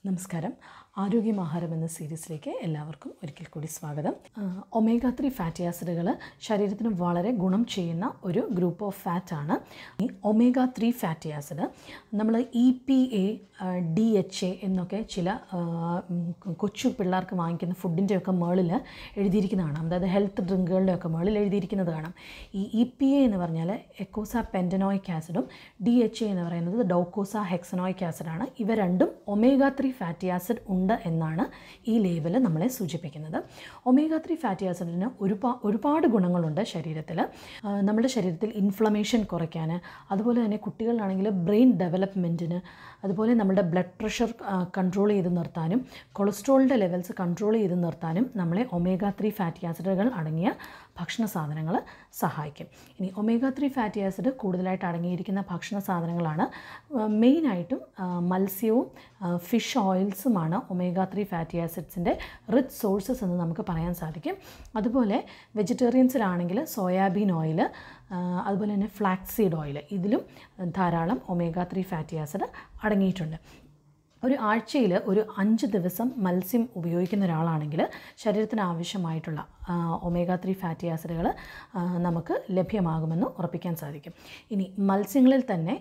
നമസ്കാരം ആരോഗ്യമാഹാരം എന്ന സീരീസിലേക്ക് എല്ലാവർക്കും ഒരിക്കൽ കൂടി സ്വാഗതം ഒമേഗ ത്രീ ഫാറ്റി ആസിഡുകൾ ശരീരത്തിന് വളരെ ഗുണം ചെയ്യുന്ന ഒരു ഗ്രൂപ്പ് ഓഫ് ഫാറ്റ് ആണ് ഈ ഒമേഗ ത്രീ ഫാറ്റി ആസിഡ് നമ്മൾ E P A D H A എന്നൊക്കെ ചില ആ, ഉം, കൊച്ചു പിള്ളേർക്ക് വാങ്ങിക്കുന്ന ഫുഡിൻ്റെ ഒക്കെ മേളിൽ എഴുതിയിരിക്കുന്നത് കാണാം അതായത് ഹെൽത്ത് ഡ്രിങ്കുകളുടെ ഒക്കെ മേളിൽ എഴുതിയിരിക്കുന്നത് കാണാം ഈ ഇ പി എ എന്ന് പറഞ്ഞാൽ എക്കോസ പെൻറ്റനോയിക് ആസിഡും ഡി എച്ച് എ എന്ന് പറയുന്നത് ഡോക്കോസ ഹെക്സനോയിക് ആസിഡാണ് ഇവ രണ്ടും ഒമേഗ ത്രീ ഫാറ്റി ആസിഡ് ഉണ്ട് എന്നാണ് ഈ ലേബൽ നമ്മളെ സൂചിപ്പിക്കുന്നത് ഒമേഗ ത്രീ ഫാറ്റി ആസിഡിന് ഒരുപാ ഒരുപാട് ഗുണങ്ങളുണ്ട് ശരീരത്തിൽ ആ, നമ്മുടെ ശരീരത്തിൽ ഇൻഫ്ലമേഷൻ കുറയ്ക്കാൻ അതുപോലെ തന്നെ കുട്ടികളിലാണെങ്കിൽ ബ്രെയിൻ ഡെവലപ്മെൻറ്റിന് അതുപോലെ നമ്മുടെ ബ്ലഡ് പ്രഷർ കൺട്രോൾ ചെയ്ത് നിർത്താനും കൊളസ്ട്രോളിൻ്റെ ലെവൽസ് കൺട്രോൾ ചെയ്ത് നിർത്താനും നമ്മളെ ഒമേഗ ത്രീ ഫാറ്റി ആസിഡുകൾ അടങ്ങിയ ഭക്ഷണ സാധനങ്ങൾ സഹായിക്കും ഇനി ഒമേഗ ത്രീ ഫാറ്റി ആസിഡ് കൂടുതലായിട്ട് അടങ്ങിയിരിക്കുന്ന ഭക്ഷണ സാധനങ്ങളാണ് മെയിനായിട്ടും മത്സ്യവും ഫിഷ് ഓയിൽസുമാണ് ഒമേഗ ത്രീ ഫാറ്റി ആസിഡ്സിൻ്റെ റിച്ച് സോഴ്സസ് എന്ന് നമുക്ക് പറയാൻ സാധിക്കും അതുപോലെ വെജിറ്റേറിയൻസിലാണെങ്കിൽ സോയാബീൻ ഓയിൽ അതുപോലെ തന്നെ ഫ്ലാക്സ് സീഡ് ഓയിൽ ഇതിലും ധാരാളം ഒമേഗ ത്രീ ഫാറ്റി ആസിഡ് അടങ്ങിയിട്ടുണ്ട് ഒരു ആഴ്ചയിൽ ഒരു അഞ്ച് ദിവസം മത്സ്യം ഉപയോഗിക്കുന്ന ഒരാളാണെങ്കിൽ ശരീരത്തിന് ആവശ്യമായിട്ടുള്ള ഒമേഗ ത്രീ ഫാറ്റി ആസിഡുകൾ നമുക്ക് ലഭ്യമാകുമെന്ന് ഉറപ്പിക്കാൻ സാധിക്കും ഇനി മത്സ്യങ്ങളിൽ തന്നെ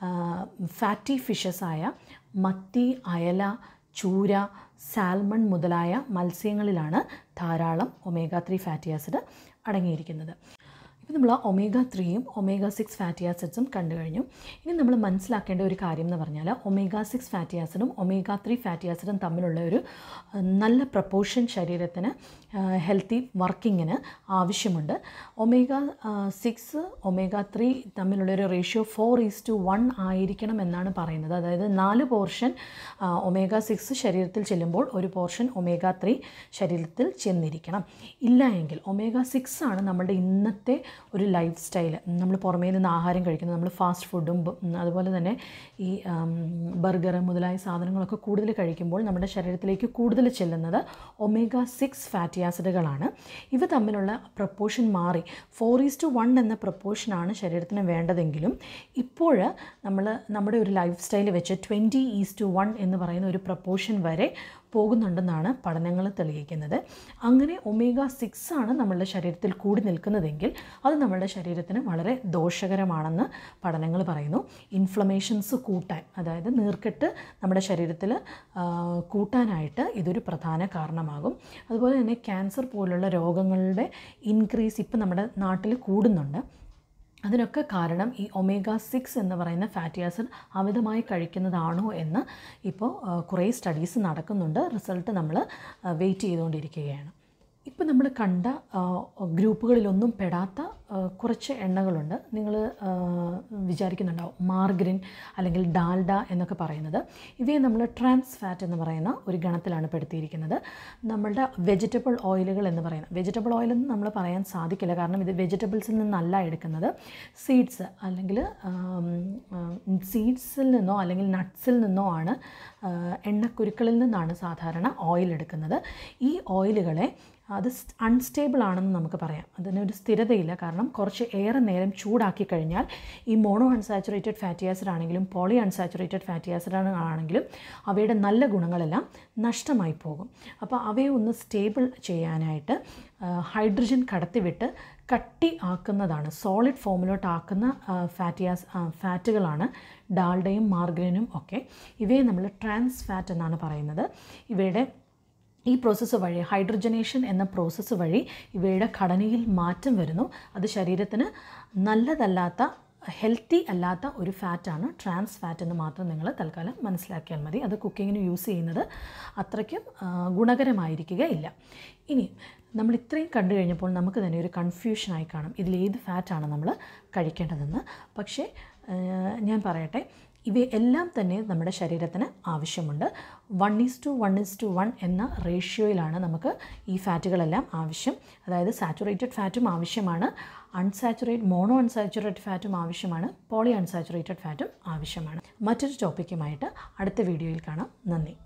ഫാറ്റി ഫിഷസ് ആയ മത്തി അയല ചൂര സാൽമൺ മുതലായ മത്സ്യങ്ങളിലാണ് ധാരാളം ഒമേഗ ത്രീ ഫാറ്റി ആസിഡ് അടങ്ങിയിരിക്കുന്നത് ഇപ്പോൾ നമ്മൾ ഒമേഗ ത്രീയും ഒമേഗ സിക്സ് ഫാറ്റി ആസിഡ്സും കണ്ടു കഴിഞ്ഞു ഇനി നമ്മൾ മനസ്സിലാക്കേണ്ട ഒരു കാര്യം എന്ന് പറഞ്ഞാൽ ഒമേഗ സിക്സ് ഫാറ്റി ആസിഡും ഒമേഗ ത്രീ ഫാറ്റി ആസിഡും തമ്മിലുള്ള ഒരു ആ, നല്ല പ്രപ്പോർഷൻ ശരീരത്തിന് ഹെൽത്തി വർക്കിങ്ങിന് ആവശ്യമുണ്ട് ഒമേഗ സിക്സ് ഒമേഗ ത്രീ തമ്മിലുള്ളൊരു ratio four is to one ആയിരിക്കണം എന്നാണ് പറയുന്നത് അതായത് നാല് പോർഷൻ ഒമേഗ സിക്സ് ശരീരത്തിൽ ചെല്ലുമ്പോൾ ഒരു പോർഷൻ ഒമേഗ ത്രീ ശരീരത്തിൽ ചെന്നിരിക്കണം ഇല്ല എങ്കിൽ ഒമേഗ സിക്സ് ആണ് നമ്മുടെ ഇന്നത്തെ ഒരു ലൈഫ് സ്റ്റൈൽ നമ്മൾ പുറമേ നിന്ന് ആഹാരം കഴിക്കുന്നത് നമ്മൾ ഫാസ്റ്റ് ഫുഡും ബ- അതുപോലെ തന്നെ ഈ ബർഗർ മുതലായ സാധനങ്ങളൊക്കെ കൂടുതൽ കഴിക്കുമ്പോൾ നമ്മുടെ ശരീരത്തിലേക്ക് കൂടുതൽ ചെല്ലുന്നത് ഒമേഗ സിക്സ് ഫാറ്റി ആസിഡുകളാണ് ഇവ തമ്മിലുള്ള പ്രപ്പോർഷൻ മാറി ഫോർ ഈസ് ടു വൺ എന്ന പ്രപ്പോർഷനാണ് ശരീരത്തിന് വേണ്ടതെങ്കിലും ഇപ്പോൾ നമ്മൾ നമ്മുടെ ഒരു ലൈഫ് സ്റ്റൈൽ വെച്ച് ട്വൻറ്റി ഈസ് ടു വൺ എന്ന് പറയുന്ന ഒരു പ്രപ്പോർഷൻ വരെ പോകുന്നുണ്ടെന്നാണ് പഠനങ്ങൾ തെളിയിക്കുന്നത് അങ്ങനെ ഒമേഗ സിക്സ് ആണ് നമ്മളുടെ ശരീരത്തിൽ കൂടി നിൽക്കുന്നതെങ്കിൽ അത് നമ്മളുടെ ശരീരത്തിന് വളരെ ദോഷകരമാണെന്ന് പഠനങ്ങൾ പറയുന്നു ഇൻഫ്ലമേഷൻസ് കൂട്ടാൻ അതായത് നീർക്കെട്ട് നമ്മുടെ ശരീരത്തിൽ ആ, കൂട്ടാനായിട്ട് ഇതൊരു പ്രധാന കാരണമാകും അതുപോലെ തന്നെ ക്യാൻസർ പോലുള്ള രോഗങ്ങളുടെ ഇൻക്രീസ് ഇപ്പം നമ്മുടെ നാട്ടിൽ കൂടുന്നുണ്ട് അതിനൊക്കെ കാരണം ഈ ഒമേഗ സിക്സ് എന്ന് പറയുന്ന ഫാറ്റി ആസിഡ് അമിതമായി കഴിക്കുന്നതാണോ എന്ന് ഇപ്പോൾ ആ, കുറേ സ്റ്റഡീസ് നടക്കുന്നുണ്ട് റിസൾട്ട് നമ്മൾ വെയിറ്റ് ചെയ്തുകൊണ്ടിരിക്കുകയാണ് ഇപ്പം നമ്മൾ കണ്ട ആ, ഗ്രൂപ്പുകളിലൊന്നും പെടാത്ത ആ, കുറച്ച് എണ്ണകളുണ്ട് നിങ്ങൾ വിചാരിക്കുന്നുണ്ടാവും മാർഗരിൻ അല്ലെങ്കിൽ ഡാൽഡ എന്നൊക്കെ പറയുന്നത് ഇവയെ നമ്മൾ ട്രാൻസ് ഫാറ്റ് എന്ന് പറയുന്ന ഒരു ഗണത്തിലാണ് പെടുത്തിയിരിക്കുന്നത് നമ്മളുടെ വെജിറ്റബിൾ ഓയിലുകൾ എന്ന് പറയുന്നത് വെജിറ്റബിൾ ഓയിൽ എന്ന് നമ്മൾ പറയാൻ സാധിക്കില്ല കാരണം ഇത് വെജിറ്റബിൾസിൽ നിന്നല്ല എടുക്കുന്നത് സീഡ്സ് അല്ലെങ്കിൽ സീഡ്സിൽ നിന്നോ അല്ലെങ്കിൽ നട്ട്സിൽ നിന്നോ ആണ് ആ, എണ്ണക്കുരുക്കളിൽ നിന്നാണ് സാധാരണ ഓയിൽ എടുക്കുന്നത് ഈ ഓയിലുകളെ അത് അൺസ്റ്റേബിൾ ആണെന്ന് നമുക്ക് പറയാം അതിനൊരു സ്ഥിരതയില്ല കാരണം കുറച്ച് ഏറെ നേരം ചൂടാക്കി കഴിഞ്ഞാൽ ഈ മോണോ അൺസാച്ചുറേറ്റഡ് ഫാറ്റി ആസിഡ് ആണെങ്കിലും പോളി അൺസാച്ചുറേറ്റഡ് ഫാറ്റി ആസിഡ് ആണെങ്കിലും അവയുടെ നല്ല ഗുണങ്ങളെല്ലാം നഷ്ടമായി പോകും അപ്പോൾ അവയെ ഒന്ന് സ്റ്റേബിൾ ചെയ്യാനായിട്ട് ആ, ഹൈഡ്രജൻ കടത്തിവിട്ട് കട്ടി ആക്കുന്നതാണ് സോളിഡ് ഫോമിലോട്ട് ആക്കുന്ന ഫാറ്റി ആസ് ഫാറ്റുകളാണ് ഡാൽഡയും മാർഗരിനും ഒക്കെ ഇവയെ നമ്മൾ ട്രാൻസ് ഫാറ്റ് എന്നാണ് പറയുന്നത് ഇവയുടെ ഈ പ്രോസസ്സ് വഴി ഹൈഡ്രജനേഷൻ എന്ന പ്രോസസ്സ് വഴി ഇവയുടെ ഘടനയിൽ മാറ്റം വരുന്നു അത് ശരീരത്തിന് നല്ലതല്ലാത്ത ഹെൽത്തി അല്ലാത്ത ഒരു ഫാറ്റാണ് ട്രാൻസ് ഫാറ്റ് എന്ന് മാത്രം നിങ്ങൾ തൽക്കാലം മനസ്സിലാക്കിയാൽ മതി അത് കുക്കിങ്ങിന് യൂസ് ചെയ്യുന്നത് അത്രയ്ക്കും ആ, ഗുണകരമായിരിക്കുകയില്ല ഇനി നമ്മൾ ഇത്രയും കണ്ടു കഴിഞ്ഞപ്പോൾ നമുക്ക് തന്നെ ഒരു കൺഫ്യൂഷനായി കാണും ഇതിലേത് ഫാറ്റാണ് നമ്മൾ കഴിക്കേണ്ടതെന്ന് പക്ഷേ ആ, ഞാൻ പറയട്ടെ ഇവയെല്ലാം തന്നെ നമ്മുടെ ശരീരത്തിന് ആവശ്യമുണ്ട് one is to one is to one എന്ന റേഷ്യോയിലാണ് നമുക്ക് ഈ ഫാറ്റുകളെല്ലാം ആവശ്യം അതായത് സാച്ചുറേറ്റഡ് ഫാറ്റും ആവശ്യമാണ് അൺസാച്ചുറേറ്റ് മോണോ അൺസാച്ചുറേറ്റഡ് ഫാറ്റും ആവശ്യമാണ് പോളി അൺസാച്ചുറേറ്റഡ് ഫാറ്റും ആവശ്യമാണ് മറ്റൊരു ടോപ്പിക്കുമായിട്ട് അടുത്ത വീഡിയോയിൽ കാണാം നന്ദി